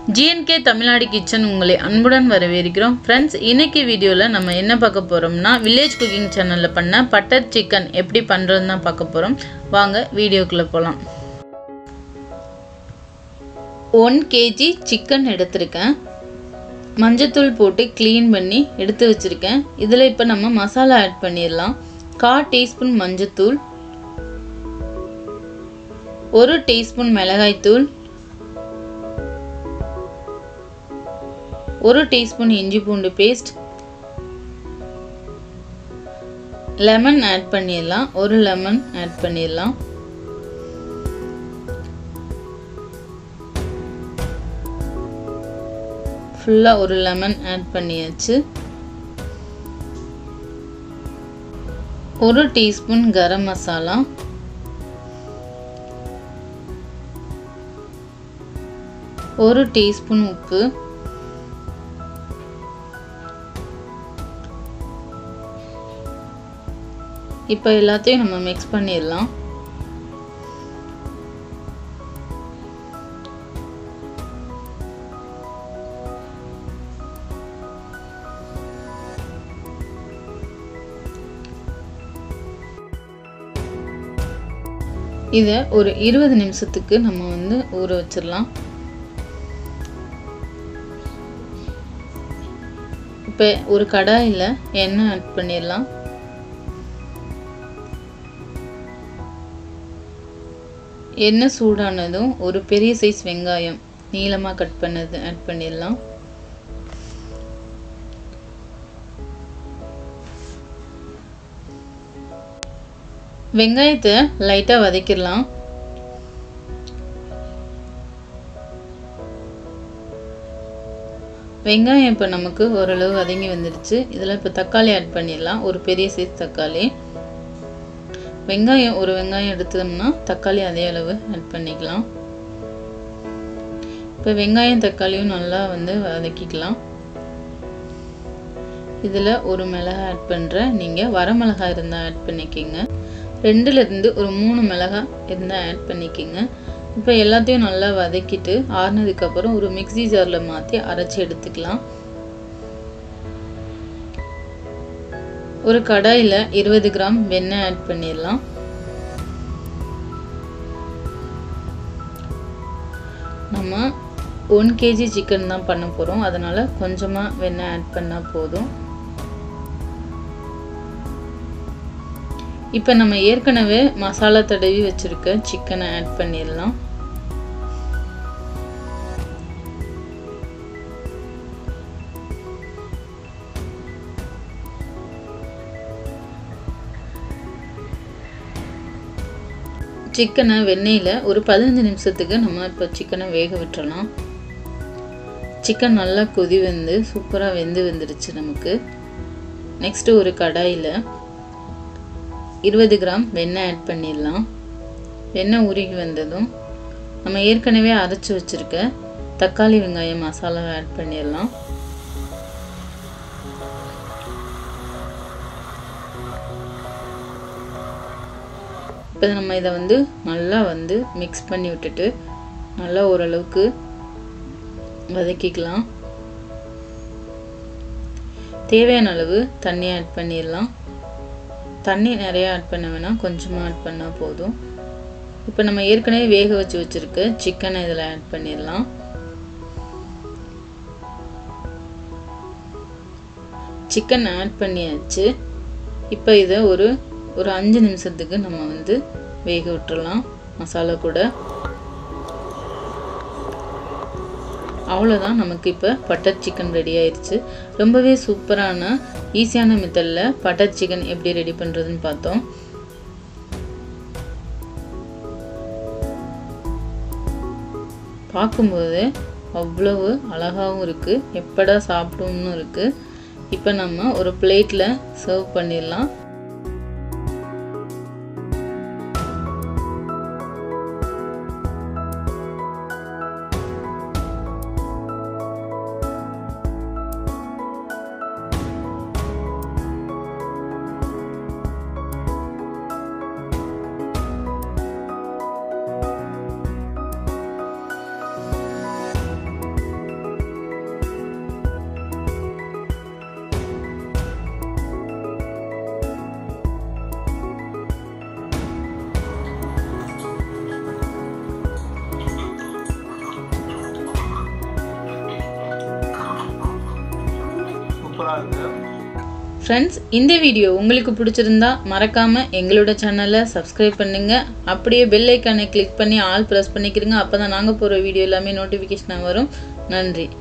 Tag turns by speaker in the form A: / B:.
A: GNK Tamil Nadu kitchen உங்களை அன்புடன் வரவேற்கிறோம் ஃப்ரெண்ட்ஸ் இன்னைக்கு வீடியோவில் நம்ம என்ன பார்க்க போகிறோம்னா வில்லேஜ் குக்கிங் சேனலில் பண்ண பட்டர் சிக்கன் எப்படி பண்ணுறதுன்னு தான் பார்க்க போகிறோம் வாங்க வீடியோக்குள்ளே போகலாம் ஒன் கேஜி சிக்கன் எடுத்திருக்கேன் மஞ்சத்தூள் போட்டு க்ளீன் பண்ணி எடுத்து வச்சுருக்கேன் இதில் இப்போ நம்ம மசாலா ஆட் பண்ணிடலாம் கா டீஸ்பூன் மஞ்சத்தூள் ஒரு டீஸ்பூன் மிளகாய்த்தூள் ஒரு டீஸ்பூன் இஞ்சி பூண்டு பேஸ்ட் லெமன் ஆட் பண்ணிடலாம் ஒரு லெமன் ஆட் பண்ணிடலாம் ஃபுல்லாக ஒரு லெமன் ஆட் பண்ணியாச்சு ஒரு டீஸ்பூன் கரம் மசாலா ஒரு டீஸ்பூன் உப்பு இப்போ எல்லாத்தையும் நம்ம மிக்ஸ் பண்ணிடலாம் இதை ஒரு இருபது நிமிஷத்துக்கு நம்ம வந்து ஊற வச்சிடலாம் இப்போ ஒரு கடாயில் எண்ணெய் ஆட் பண்ணிடலாம் எண்ணெய் சூடானதும் ஒரு பெரிய சைஸ் வெங்காயம் நீளமாக கட் பண்ணது ஆட் பண்ணிடலாம் வெங்காயத்தை லைட்டாக வதக்கிடலாம் வெங்காயம் இப்போ நமக்கு ஓரளவு வதங்கி வந்துடுச்சு இதில் இப்போ தக்காளி ஆட் பண்ணிடலாம் ஒரு பெரிய சைஸ் தக்காளி வெங்காயம் ஒரு வெங்காயம் எடுத்தோம்னா தக்காளி அதே அளவு ஆட் பண்ணிக்கலாம் இப்போ வெங்காயம் தக்காளியும் நல்லா வந்து வதக்கிக்கலாம் இதில் ஒரு மிளகாய் ஆட் பண்ணுறேன் நீங்கள் வரமிளகாய் இருந்தால் ஆட் பண்ணிக்கிங்க ரெண்டுலேருந்து ஒரு மூணு மிளகாய் இருந்தால் ஆட் பண்ணிக்கிங்க இப்போ எல்லாத்தையும் நல்லா வதக்கிட்டு ஆறுனதுக்கப்புறம் ஒரு மிக்சி ஜாரில் மாற்றி அரைச்சி எடுத்துக்கலாம் ஒரு கடாயில் இருபது கிராம் வெண்ணெய் ஆட் பண்ணிடலாம் நம்ம ஒன் கேஜி சிக்கன் தான் பண்ண போகிறோம் அதனால் கொஞ்சமாக வெண்ணெய் ஆட் பண்ணால் போதும் இப்போ நம்ம ஏற்கனவே மசாலா தடவி வச்சுருக்க சிக்கனை ஆட் பண்ணிடலாம் சிக்கனை வெண்ணெயில் ஒரு பதினஞ்சு நிமிஷத்துக்கு நம்ம இப்போ சிக்கனை வேக விட்டுறலாம் சிக்கன் நல்லா கொதி வந்து சூப்பராக வெந்து வந்துடுச்சு நமக்கு நெக்ஸ்ட்டு ஒரு கடாயில் இருபது கிராம் வெண்ணெய் ஆட் பண்ணிடலாம் வெண்ணெய் உருகி வந்ததும் நம்ம ஏற்கனவே அரைச்சி வச்சுருக்க தக்காளி வெங்காயம் மசாலாவை ஆட் பண்ணிடலாம் இப்போ நம்ம இதை வந்து நல்லா வந்து மிக்ஸ் பண்ணி விட்டுட்டு நல்லா ஓரளவுக்கு வதக்கிக்கலாம் தேவையான அளவு தண்ணி ஆட் பண்ணிடலாம் தண்ணி நிறையா ஆட் பண்ண வேணாம் கொஞ்சமாக ஆட் பண்ணால் போதும் இப்போ நம்ம ஏற்கனவே வேக வச்சு வச்சுருக்க சிக்கனை இதில் ஆட் பண்ணிடலாம் சிக்கன் ஆட் பண்ணியாச்சு இப்போ இதை ஒரு ஒரு அஞ்சு நிமிஷத்துக்கு நம்ம வந்து வேக விட்டுறலாம் மசாலா கூட அவ்வளோதான் நமக்கு இப்போ பட்டர் சிக்கன் ரெடி ஆயிடுச்சு ரொம்பவே சூப்பரான ஈஸியான மெத்தடில் பட்டர் சிக்கன் எப்படி ரெடி பண்ணுறதுன்னு பார்த்தோம் பார்க்கும்போது அவ்வளவு அழகாகவும் இருக்குது எப்படா சாப்பிடும்னு இருக்குது இப்போ நம்ம ஒரு பிளேட்டில் சர்வ் பண்ணிடலாம்
B: சூப்பராக இருக்குது
A: ஃப்ரெண்ட்ஸ் இந்த வீடியோ உங்களுக்கு பிடிச்சிருந்தா மறக்காம எங்களோட சேனலை சப்ஸ்கிரைப் பண்ணுங்க அப்படியே பெல் ஐக்கானை கிளிக் பண்ணி ஆல் ப்ரெஸ் பண்ணிக்கிறங்க அப்போ தான் நாங்கள் போகிற வீடியோ எல்லாமே நோட்டிஃபிகேஷனாக வரும் நன்றி